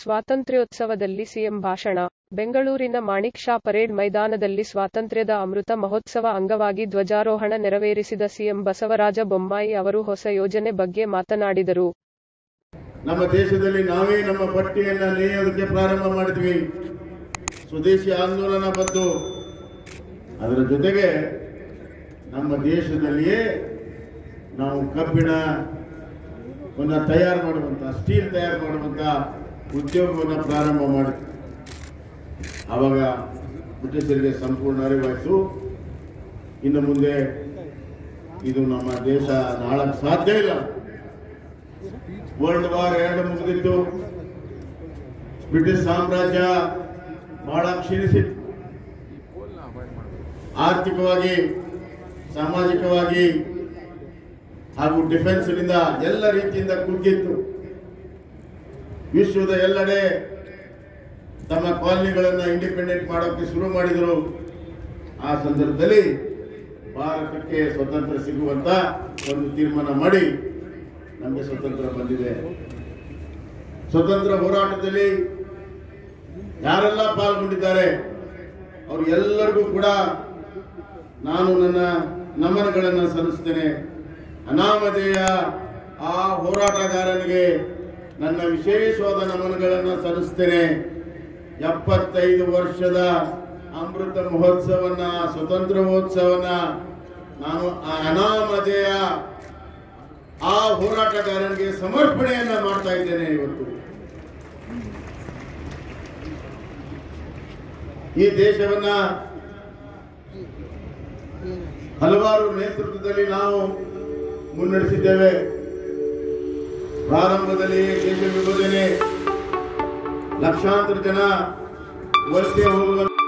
ಸ್ವಾತಂತ್ರ್ಯೋತ್ಸವದಲ್ಲಿ CM ಭಾಷಣ ಬೆಂಗಳೂರಿನ Manik Shah parade ಮೈದಾನದಲ್ಲಿ ಸ್ವಾತಂತ್ರ್ಯದ ಅಮೃತ ಮಹೋತ್ಸವ ಅಂಗವಾಗಿ ಧ್ವಜಾರೋಹಣ ನೆರವೇರಿಸಿದ ಸಿಎಂ ಬಸವರಾಜ ಬೊಮ್ಮಾಯಿ ಅವರು ಹೊಸ ಯೋಜನೆ ಬಗ್ಗೆ ಮಾತನಾಡಿದರು ನಮ್ಮ ದೇಶದಲ್ಲಿ ನಾವೇ ನಮ್ಮ ಪಟ್ಟಿಯನ್ನ ನೇಯೋದಕ್ಕೆ ಪ್ರಾರಂಭ ಮಾಡಿದ್ವಿ ಸ್ವದೇಶಿ ಆಂದೋಲನ ಬಂತು ಅದರ ಜೊತೆಗೆ ನಮ್ಮ ದೇಶದಲ್ಲಿಯೇ ನಾವು ಕಬ್ಬಿಣ ವನ್ನು ತಯಾರು ಮಾಡುವಂತ ಸ್ಟೀಲ್ ತಯಾರು ಮಾಡುವಂತ ಉದ್ಯೋಗವನ್ನು ಪ್ರಾರಂಭ ಮಾಡಿದ್ವಿ ಆವಾಗ ಬ್ರಿಟಿಷರಿಗೆ ಸಂಪೂರ್ಣ ಅರಿವಾಯಿತು ಇನ್ನು ಮುಂದೆ ಇದು ನಮ್ಮ ದೇಶ ನಾಳಕ್ಕೆ ಸಾಧ್ಯ ಇಲ್ಲ ವರ್ಲ್ಡ್ ವಾರ್ ಎರಡು ಮುಗಿದಿತ್ತು ಬ್ರಿಟಿಷ್ ಸಾಮ್ರಾಜ್ಯ ಬಹಳ ಕ್ಷೀಣಿಸಿತ್ತು ಆರ್ಥಿಕವಾಗಿ ಸಾಮಾಜಿಕವಾಗಿ ಹಾಗೂ ಡಿಫೆನ್ಸ್ ನಿಂದ ಎಲ್ಲ ರೀತಿಯಿಂದ ಕುಗ್ಗಿತ್ತು ವಿಶ್ವದ ಎಲ್ಲೆಡೆ ತಮ್ಮ ಕಾಲನಿಗಳನ್ನ ಇಂಡಿಪೆಂಡೆಂಟ್ ಮಾಡೋಕೆ ಶುರು ಮಾಡಿದರು ಆ ಸಂದರ್ಭದಲ್ಲಿ ಭಾರತಕ್ಕೆ ಸ್ವತಂತ್ರ ಸಿಗುವಂತ ಒಂದು ತೀರ್ಮಾನ ಮಾಡಿ ನಮಗೆ ಸ್ವತಂತ್ರ ಬಂದಿದೆ ಸ್ವತಂತ್ರ ಹೋರಾಟದಲ್ಲಿ ಯಾರೆಲ್ಲ ಪಾಲ್ಗೊಂಡಿದ್ದಾರೆ ಅವರು ಎಲ್ಲರಿಗೂ ಕೂಡ ನಾನು ನನ್ನ ನಮನಗಳನ್ನು ಸಲ್ಲಿಸ್ತೇನೆ ಅನಾಮಧೇಯ ಆ ಹೋರಾಟಗಾರನಿಗೆ ನನ್ನ ವಿಶೇಷವಾದ ನಮನಗಳನ್ನು ಸಲ್ಲಿಸ್ತೇನೆ ಎಪ್ಪತ್ತೈದು ವರ್ಷದ ಅಮೃತ ಮಹೋತ್ಸವನ್ನ ಸ್ವತಂತ್ರೋತ್ಸವನ ನಾನು ಆ ಅನಾಮಧೇಯ ಆ ಹೋರಾಟಗಾರನಿಗೆ ಸಮರ್ಪಣೆಯನ್ನ ಮಾಡ್ತಾ ಇದ್ದೇನೆ ಇವತ್ತು ಈ ದೇಶವನ್ನ ಹಲವಾರು ನೇತೃತ್ವದಲ್ಲಿ ನಾವು ಮುನ್ನಡೆಸಿದ್ದೇವೆ ಪ್ರಾರಂಭದಲ್ಲಿ ದೇಶ ವಿಭಜನೆ ಲಕ್ಷಾಂತರ ಜನ ವಲಸೆ ಹೋಗುವ